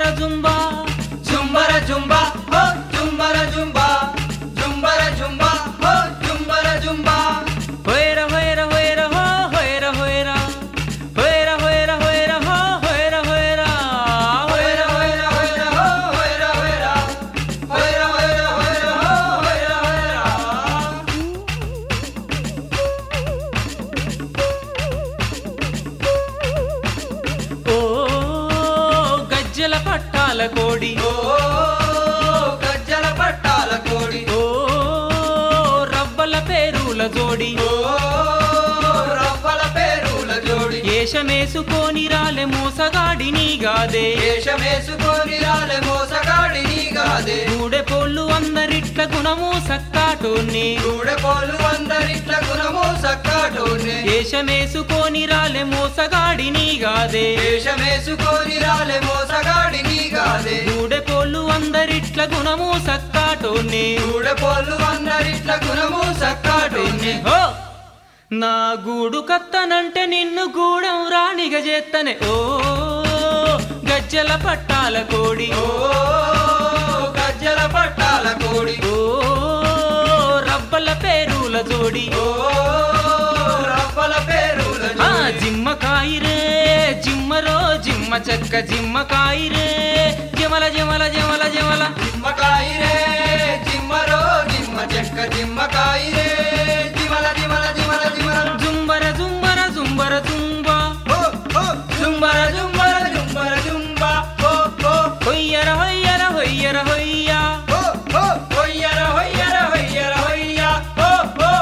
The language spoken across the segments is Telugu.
జుంబర జుంబా జుంబర జుంబా హో జుంబర జుంబా జుంబర జుంబా హో జుంబర జుంబా హోయర హోయర హోయర హో హోయర హోయర హోయర హోయర హోయర హో హోయర హోయర హోయర హోయర హోయర హో హోయర హోయర హోయర హోయర హోయర హో హోయర హోయర ఓ గజ్జల పట్టాల కోడి ఓ గజ్జల పట్టాల కోడి ఓ రవ్వల పేరుల జోడి ఓ రవ్వల పేరుల జోడి ఏషమేసుకొని రాలే మోసగాడిని గాదే వేషమేసుకొని రాలే మోసగాడి నీగాదే గూడె పోళ్ళు అందరిట్ల గుణము సక్కాటోన్ని చూడపోలు అందరిట్ల గుణము సక్కాటోనే ఏషమేసుకొని రాలే మోసగాడిని గాదే వేషమేసుకొని రాలే మోసగాడి నీగాదే గూడె పోళ్ళు అందరిట్ల గుణము సక్కాటోన్ని చూడపోలు అందరిట్ల గుణము సక్కాటోనే హో నా గూడు కత్తనంటే నిన్ను గూడెం రాణిగ చేత్తనే ఓ గజ్జల పట్టాల కోడి ఓ గజ్జల పట్టాల కోడి ఓ రబ్బల పేరుల జోడి ఓ రవ్వల పేరుల ఆ జోడి జిమ్మకాయిరే జిమ్మరో జిమ్మ చెక్క జిమ్మకాయిరే జమల జమల జమల జమల జిమ్మకాయిరే జిమ్మరో జిమ్మ చెక్క జిమ్మకాయిరే జిమల జిమల జిమల జిమల జుంబర జుంబర జుంబర జుంబా హో హో జుంబర జుంబర జుంబర జుంబా హో హో హొయ్యర హొయ్యర హొయ్యర హొయ్యా హో హో హొయ్యర హొయ్యర హొయ్యర హొయ్య హో హో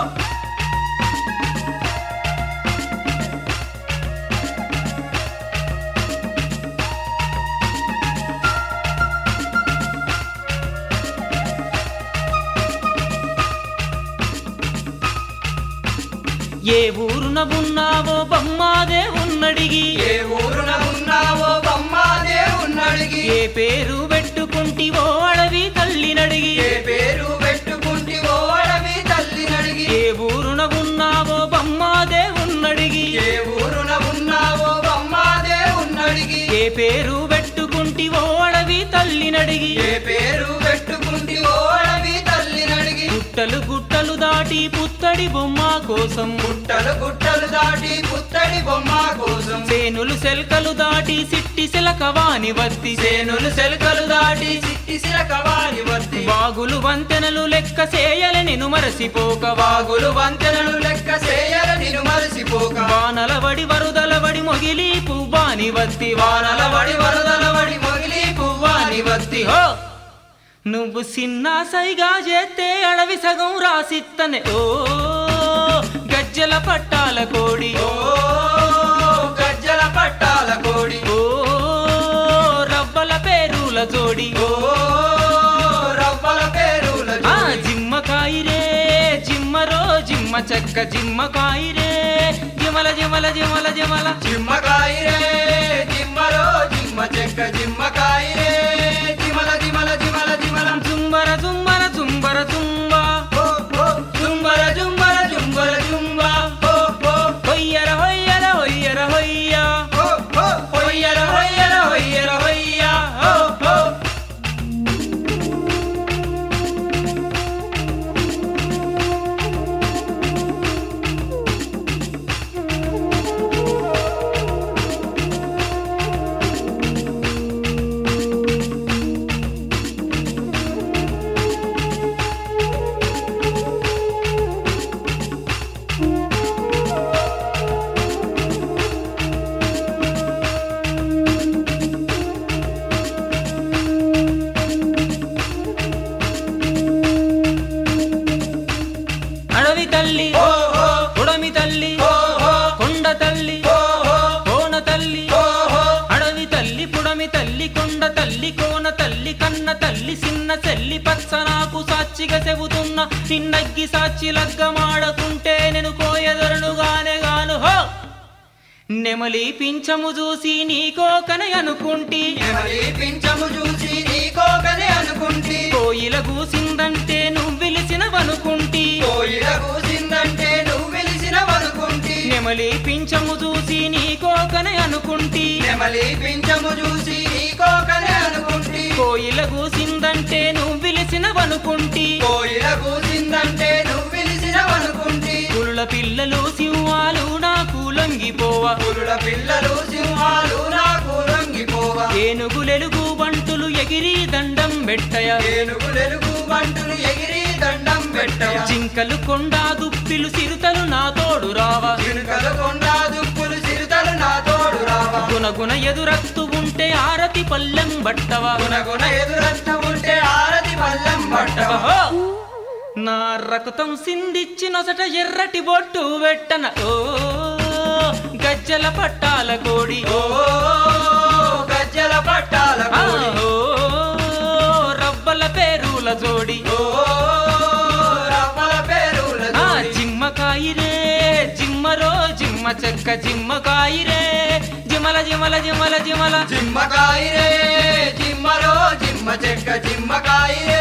ఏ ఊరున ఉన్నావో బమ్మాదే ఉన్నడిగి ఏ ఊరున ఉన్నావో బొమ్మాదే ఉన్నడిగి ఏ పేరు పెట్టుకుంటివో అడవి తల్లినడిగి ఏ పేరు పెట్టుకుంటి ఓడవి తల్లి నడిగి ఏ ఊరున ఉన్నావో బమ్మాదే ఉన్నడిగి ఏ ఊరున ఉన్నావో బొమ్మాదే ఉన్నడిగి ఏ పేరు పెట్టుకుంటివో అడవి తల్లినడిగి ఏ పేరు పెట్టుకుంటి ఓడవి తల్లి నడిగి గుట్టలు గుట్టలు దాటి పుత్తడి బొమ్మ కోసం గుట్టలు గుట్టలు దాటి పుత్తడి బొమ్మ కోసం సేనులు సెల్కలు దాటి సిట్టి సెలకవాని వత్తి సేనులు సెలకలు దాటి చిట్టి సిలకవాని వత్తి వాగులు వంతెనలు లెక్క సేయల నిను మరసిపోక వాగులు వంతెనలు లెక్క చేయల నిన్ను మరసిపోక వానల వడి వరుదల వడి మొగిలి పువ్వాని వత్తి వానల వడి వరదల వడి మొగిలి పువ్వాని వత్తి హో నువ్వు సిన్న సైగా చేస్తే అడవి సగం రాసిత్తనే ఓ గజ్జల పట్టాల కోడి ఓ గజ్జల పట్టాల కోడి ఓ రవ్వల పేరుల జోడి ఓ రవ్వల పేరుల ఆ జోడి. జిమ్మకాయిరే జిమ్మరో జిమ్మ చెక్క జిమ్మకాయిరే జిమల జిమల జిమల జిమల జిమ్మకాయిరే జిమ్మరో జిమ్మ చెక్క జిమ్మకాయిరే జిమల జిమల జిమల జిమల జుంబర జుంబర జుంబర జుంబా హో హో జుంబర జుంబర జుంబర జుంబ హో హో హొయ్యర హొయ్యర హొయ్యర హొయ్యా హో హో హొయ్యర హొయ్యర హొయ్యర హొయ్య హో హో అడవి తల్లి హో హో ఉడమి తల్లి హో హో కొండ తల్లి హో హో కోన తల్లి హో హో అడవి తల్లి పుడమి తల్లి కొండ తల్లి కోన తల్లి కన్న తల్లి చిన్న చెల్లి పచ్చ నాకు సాక్షిగా చెబుతున్నా నిన్నగ్గి సాక్షి లగ్గమాడకుంటే నేను కోయదరునుగానే గాను హో నెమలి పింఛము చూసి నీకోకనే అనుకుంటి నెమలి పింఛము చూసి నీకోకనే అనుకుంటి కోయిల కూసిందంటే నువ్వు పిలిచినవనుకుంటి కోయిల కూసిందంటే నువ్వు పిలిచినవనుకుంటి నెమలి పింఛము చూసి నీకోకనే అనుకుంటి నెమలి పింఛము చూసి నీకోకనే అనుకుంటి కోయిల కూసిందంటే నువ్వు పిలిచినవనుకుంటి పులుల పిల్లలు సింహాలు నాకు లొంగిపోవా పులుల పిల్లలు సింహాలు నాకు లొంగిపోవా ఏనుగులెలుగు బంటులు ఎగిరి దండం పెట్టయ ఏనుగులెలుగు బంటులు ఎగిరి దండం పెట్టవ జింకలు కొండా దుప్పిలు సిరుతలు నా తోడు రావా చినుకల కొండ దుప్పులు చిరుతలు నా తోడు రావా గుణగుణ ఎదురత్తు ఉంటే ఆరతి పల్లెం బట్టవా గుణగుణ ఎదురత్త ఉంటే ఆరతి పల్లం పట్టవ ఓ! నా రక్తం సిందిచ్చి నొసట ఎర్రటి బొట్టు పెట్టన ఓ గజ్జల పట్టాల కోడి ఓ గజ్జల పట్టాల ఆ, కోడి. ఓ రవ్వల పేరుల జోడి ఓ రవ్వల పేరుల ఆ జోడి. జిమ్మకాయిరే జిమ్మరో జిమ్మ చెక్క జిమ్మకాయిరే జిమల జిమల జిమల జిమల జిమ్మకాయిరే జిమ్మరో జిమ్మ చెక్క జిమ్మకాయిరే